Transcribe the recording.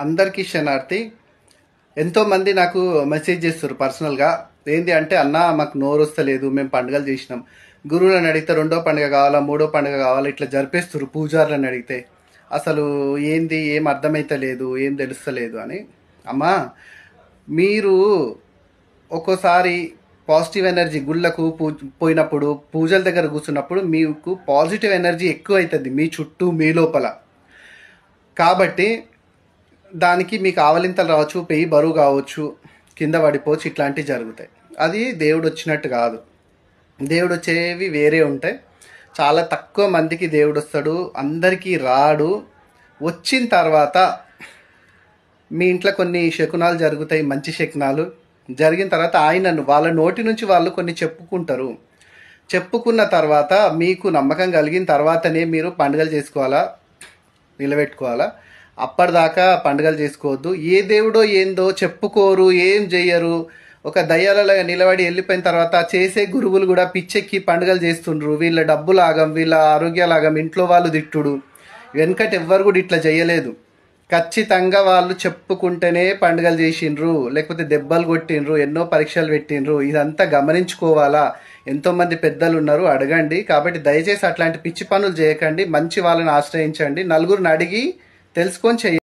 అందరికీ శనార్థి ఎంతోమంది నాకు మెసేజ్ చేస్తారు పర్సనల్గా ఏంటి అంటే అన్న మాకు నోరు వస్తలేదు మేము పండుగలు చేసినాం గురువులను అడిగితే రెండో పండుగ కావాలా మూడో పండుగ కావాలా ఇట్లా జరిపేస్తారు పూజారులను అడిగితే అసలు ఏంది ఏం అర్థమైతలేదు ఏం తెలుస్తలేదు అని అమ్మా మీరు ఒక్కోసారి పాజిటివ్ ఎనర్జీ గుళ్ళకు పూ పోయినప్పుడు పూజల దగ్గర కూర్చున్నప్పుడు మీకు పాజిటివ్ ఎనర్జీ ఎక్కువ అవుతుంది మీ చుట్టూ మీ లోపల కాబట్టి దానికి మీకు ఆవలింతలు రావచ్చు పెయి బరువు కావచ్చు కింద పడిపోవచ్చు ఇట్లాంటివి జరుగుతాయి అది దేవుడు వచ్చినట్టు కాదు దేవుడు వచ్చేవి వేరే ఉంటాయి చాలా తక్కువ మందికి దేవుడు వస్తాడు అందరికీ రాడు వచ్చిన తర్వాత మీ ఇంట్లో కొన్ని శకునాలు జరుగుతాయి మంచి శకునాలు జరిగిన తర్వాత ఆయనను వాళ్ళ నోటి నుంచి వాళ్ళు కొన్ని చెప్పుకుంటారు చెప్పుకున్న తర్వాత మీకు నమ్మకం కలిగిన తర్వాతనే మీరు పండుగలు చేసుకోవాలా నిలబెట్టుకోవాలా అప్పటిదాకా పండుగలు చేసుకోవద్దు ఏ దేవుడో ఏందో చెప్పుకోరు ఏం చెయ్యరు ఒక దయ్యాలలో నిలబడి వెళ్ళిపోయిన తర్వాత చేసే గురువులు కూడా పిచ్చెక్కి పండుగలు చేస్తుండ్రు వీళ్ళ డబ్బులాగం వీళ్ళ ఆరోగ్యలాగం ఇంట్లో వాళ్ళు తిట్టుడు వెనకటి ఎవ్వరు కూడా ఇట్లా చేయలేదు ఖచ్చితంగా వాళ్ళు చెప్పుకుంటేనే పండుగలు చేసిండ్రు లేకపోతే దెబ్బలు కొట్టిండ్రు ఎన్నో పరీక్షలు పెట్టిండ్రు ఇదంతా గమనించుకోవాలా ఎంతోమంది పెద్దలు ఉన్నారు అడగండి కాబట్టి దయచేసి అట్లాంటి పిచ్చి పనులు చేయకండి మంచి వాళ్ళని ఆశ్రయించండి నలుగురిని అడిగి తెలుసుకొని చేయండి